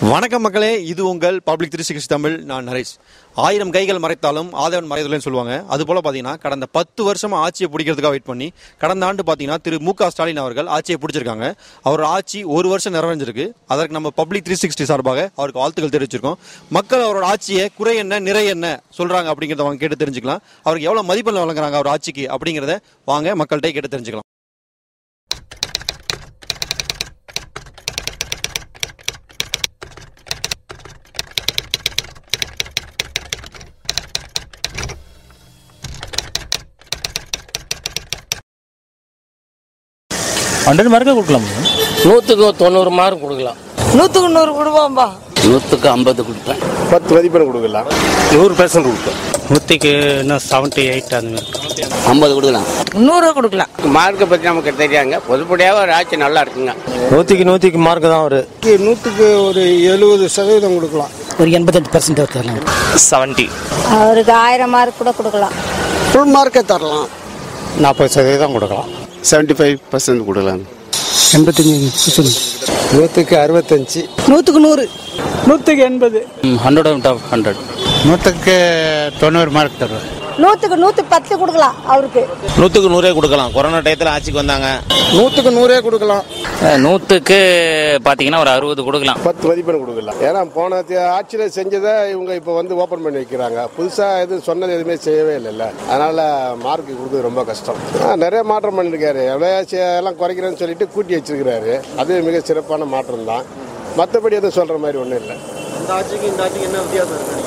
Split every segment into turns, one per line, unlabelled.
வணக்கம் மக்களே இது உங்கள் பப்ளிக் த்ரீ சிக்ஸ் தமிழ் நான் நரேஷ் ஆயிரம் கைகள் மறைத்தாலும் ஆதவன் மறைதலைன்னு சொல்லுவாங்க அது போல பார்த்தீங்கன்னா கடந்த பத்து வருஷமா ஆட்சியை பிடிக்கிறதுக்காக வெயிட் பண்ணி கடந்த ஆண்டு பார்த்தீங்கன்னா திரு மு க ஸ்டாலின் அவர்கள் ஆட்சியை பிடிச்சிருக்காங்க அவர் ஆட்சி ஒரு வருஷம் நிறைவடைஞ்சிருக்கு அதற்கு நம்ம பப்ளிக் த்ரீ சிக்ஸ்டி சார்பாக அவருக்கு வாழ்த்துக்கள் தெரிவிச்சிருக்கோம் மக்கள் அவரோட ஆட்சியை குறை என்ன நிறை என்ன சொல்றாங்க அப்படிங்கிறத அவங்க கேட்டு தெரிஞ்சுக்கலாம் அவருக்கு எவ்வளவு மதிப்பெண் வழங்குறாங்க அவர் ஆட்சிக்கு அப்படிங்கிறத வாங்க மக்கள்கிட்ட கேட்டு தெரிஞ்சுக்கலாம்
ஹண்ட்ரட் மார்க்கே கொடுக்கலாம்
நூற்றுக்கு தொண்ணூறு மார்க் கொடுக்கலாம்
நூற்றுக்கு நூறு கொடுப்போம்பா
நூற்றுக்கு ஐம்பது கொடுப்பேன்
பத்து மதிப்பெண் கொடுக்கலாம்
நூறு பர்சன்ட் கொடுப்பேன் நூற்றிக்கு இன்னும் செவன்ட்டி எயிட் அந்த மாதிரி
ஐம்பது கொடுக்கலாம்
நூறு கொடுக்கலாம்
மார்க்கை பற்றி நமக்கு தெரியாங்க பொதுப்படியாக ஒரு ஆட்சி நல்லா இருக்குங்க
நூற்றிக்கு நூற்றிக்கு மார்க் தான் ஒரு
நூற்றுக்கு ஒரு எழுபது சதவீதம் கொடுக்கலாம்
ஒரு எண்பத்தஞ்சு பர்சன்ட் தரலாம்
செவன்ட்டி
அவருக்கு ஆயிரம் மார்க் கூட கொடுக்கலாம்
ஃபுல் மார்க்கே தரலாம்
நாற்பது சதவீதம் கொடுக்கலாம்
செவன்டி ஃபைவ் பர்சன்ட் கொடுக்கலாம்
எண்பத்தஞ்சு
நூற்றுக்கு அறுபத்தஞ்சு
நூற்றுக்கு நூறு
நூற்றுக்கு எண்பது
ஹண்ட்ரட் அவுட் ஆஃப் ஹண்ட்ரட்
நூற்றுக்கு தொண்ணூறு மார்க் தருவேன்
நூற்றுக்கு நூற்று பத்து கொடுக்கலாம் அவருக்கு
நூற்றுக்கு நூறே கொடுக்கலாம் கொரோனா டயத்தில் ஆட்சிக்கு வந்தாங்க
நூற்றுக்கு நூறே கொடுக்கலாம்
நூற்றுக்கு பார்த்தீங்கன்னா ஒரு அறுபது கொடுக்கலாம்
பத்து மதிப்பெண் கொடுக்கலாம் ஏன்னா போன தி- ஆட்சியில் செஞ்சதை இவங்க இப்போ வந்து ஓப்பன் பண்ணி வைக்கிறாங்க புதுசாக எதுவும் சொன்னது எதுவுமே செய்யவே இல்லைல்ல அதனால மார்க் கொடுக்குறது ரொம்ப கஷ்டம் ஆ, நிறைய மாற்றம் பண்ணியிருக்காரு விலையாச்சி எல்லாம் குறைக்கிறேன்னு சொல்லிட்டு கூட்டி வச்சிருக்கிறாரு அது மிக சிறப்பான மாற்றம் தான் மற்றபடி எதுவும் சொல்கிற மாதிரி ஒன்றும் இல்லை
இந்த ஆட்சிக்கு இந்த ஆட்சிக்கு என்ன வித்தியாசம் இருக்கு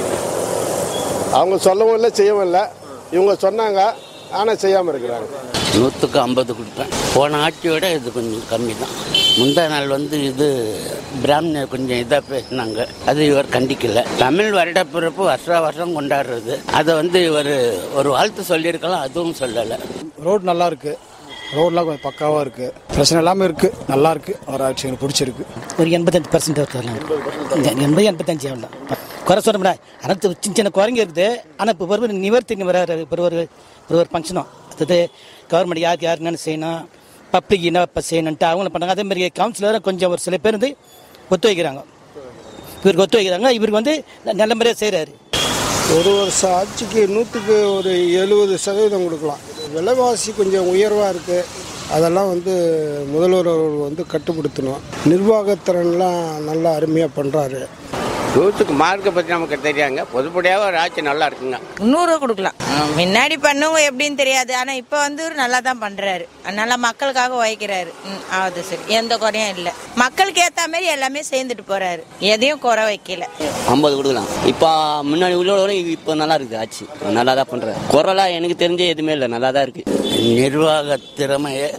அவங்க சொல்லவும் இல்லை செய்யவும் இல்லை இவங்க சொன்னாங்க ஆனால் செய்யாமல் இருக்கிறாங்க
நூற்றுக்கு ஐம்பது கொடுப்பேன் போன ஆட்சியோட இது கொஞ்சம் கம்மி தான் முந்தா நாள் வந்து இது பிராமணர் கொஞ்சம் இதாக பேசினாங்க அது இவர் கண்டிக்கல தமிழ் வருடப்பிறப்பு வருஷ வருஷம் கொண்டாடுறது அதை வந்து இவர் ஒரு வாழ்த்து சொல்லியிருக்கலாம் அதுவும் சொல்லலை
ரோடு நல்லா இருக்கு ரோட்லாம் கொஞ்சம் பக்காவாக இருக்கு பிரச்சனை இல்லாமல் இருக்கு நல்லா இருக்கு அவர் ஆட்சி எனக்கு பிடிச்சிருக்கு
ஒரு எண்பத்தஞ்சு பர்சன்ட் தரலாம் எண்பது எண்பத்தஞ்சு அவ்வளோ குறை சொல்ல முடியாது ஆனால் சின்ன சின்ன குறைங்க இருக்குது ஆனால் இப்போ ஒரு நிவர்த்தி வர ஒரு ஒரு ஒரு ஒரு ஃபங்க்ஷனும் அதாவது கவர்மெண்ட் யாருக்கு யாருக்கு என்னென்ன செய்யணும் பப்ளிக் என்ன இப்போ செய்யணுன்ட்டு அவங்களும் பண்ணாங்க அதே மாதிரி கவுன்சிலரும் கொஞ்சம் ஒரு சில பேர் வந்து ஒத்து வைக்கிறாங்க இவருக்கு ஒத்து வைக்கிறாங்க இவருக்கு வந்து நல்ல முறையாக செய்கிறாரு
ஒரு வருஷம் ஆட்சிக்கு நூற்றுக்கு ஒரு எழுபது சதவீதம் கொடுக்கலாம் விலைவாசி கொஞ்சம் உயர்வாக இருக்குது அதெல்லாம் வந்து முதல்வர் அவர்கள் வந்து கட்டுப்படுத்தணும் நிர்வாகத்திறன்லாம் நல்லா அருமையாக பண்ணுறாரு
நூற்றுக்கு மார்க்கை பற்றி நமக்கு தெரியாங்க பொதுப்படியாக ஒரு ஆட்சி நல்லா இருக்குங்க
நூறு கொடுக்கலாம் முன்னாடி பண்ணவங்க எப்படின்னு தெரியாது ஆனா இப்ப வந்து இவரு நல்லா தான் பண்றாரு நல்லா மக்களுக்காக உழைக்கிறாரு ம், ஆகுது சரி எந்த குறையும் இல்லை மக்களுக்கு ஏத்த மாதிரி எல்லாமே சேர்ந்துட்டு போறாரு எதையும் குறை வைக்கல
ஐம்பது கொடுக்கலாம் இப்போ முன்னாடி உள்ளோட இப்போ நல்லா இருக்குது ஆட்சி நல்லா தான் பண்ணுறாரு குரலாக எனக்கு தெரிஞ்ச எதுவுமே இல்லை நல்லா தான் இருக்கு நிர்வாக திறமையை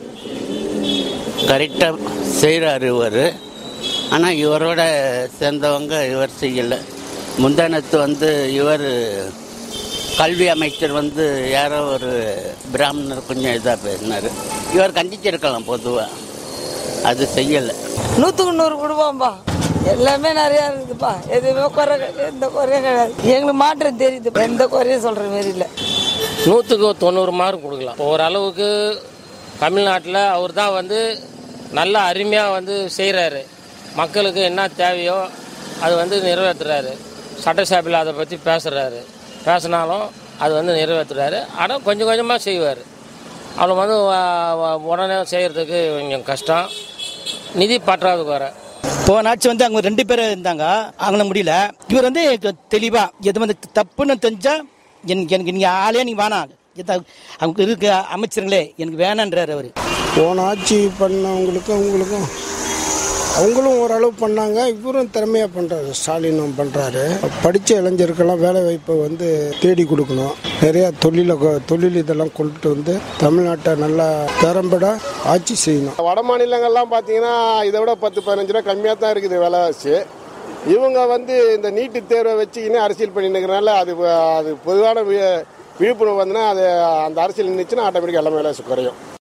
கரெக்டாக செய்கிறாரு இவர் ஆனால் இவரோட சேர்ந்தவங்க இவர் செய்யலை முந்தானத்து வந்து இவர் கல்வி அமைச்சர் வந்து யாரோ ஒரு பிராமணர் கொஞ்சம் இதாக பேசினார் இவர் கண்டிச்சிருக்கலாம் பொதுவாக அது செய்யலை
நூற்றுக்கு நூறு கொடுப்போம்பா எல்லாமே நிறைய இருக்குதுப்பா எதுவுமே குறை எந்த குறையும் கிடையாது எங்களுக்கு மாற்றம் தெரியுது எந்த குறையும் சொல்ற மாதிரி இல்லை
நூற்றுக்கு தொண்ணூறு மார்க் கொடுக்கலாம் ஓரளவுக்கு தமிழ்நாட்டில் அவர் தான் வந்து நல்ல அருமையாக வந்து செய்கிறாரு மக்களுக்கு என்ன தேவையோ அது வந்து நிறைவேற்றுறாரு சட்டசபையில் அதை பற்றி பேசுகிறாரு பேசினாலும் அது வந்து நிறைவேற்றுறாரு ஆனால் கொஞ்சம் கொஞ்சமாக செய்வார் அவ்வளோ வந்து வ- வ- உடனே செய்கிறதுக்கு கொஞ்சம் கஷ்டம் நிதி பற்றாக்குறை
போன ஆட்சி வந்து அவங்க ரெண்டு பேர் இருந்தாங்க அவங்கள முடியல இவர் வந்து தெளிவா எது வந்து தப்புன்னு தெரிஞ்சா எனக்கு எனக்கு நீங்க ஆளே நீங்க வேணாம் எத- அவங்க இருக்க அமைச்சருங்களே எனக்கு வேணான்றாரு அவரு
போன ஆட்சி பண்ணவங்களுக்கும் அவங்களுக்கும் அவங்களும் ஓரளவு பண்ணாங்க இவரும் திறமையாக பண்ணுறாரு ஸ்டாலினும் பண்ணுறாரு படித்த இளைஞருக்கெல்லாம் வேலை வாய்ப்பை வந்து தேடி கொடுக்கணும் நிறையா தொழில தொழில் இதெல்லாம் கொண்டுட்டு வந்து தமிழ்நாட்டை நல்லா திறம்பட ஆட்சி செய்யணும் வட மாநிலங்கள்லாம் பார்த்தீங்கன்னா இதை விட பத்து பதினஞ்சு ரூபா கம்மியாக தான் இருக்குது விலைவாசி இவங்க வந்து இந்த நீட்டு தேர்வை வச்சுக்கின்னு அரசியல் பண்ணிருக்கிறனால அது அது பொதுவான வி- விழிப்புணர்வு வந்துன்னா அது அந்த அரசியல் நின்றுச்சுன்னா ஆட்டோமேட்டிக்காக எல்லாமே விலைவாசி குறையும்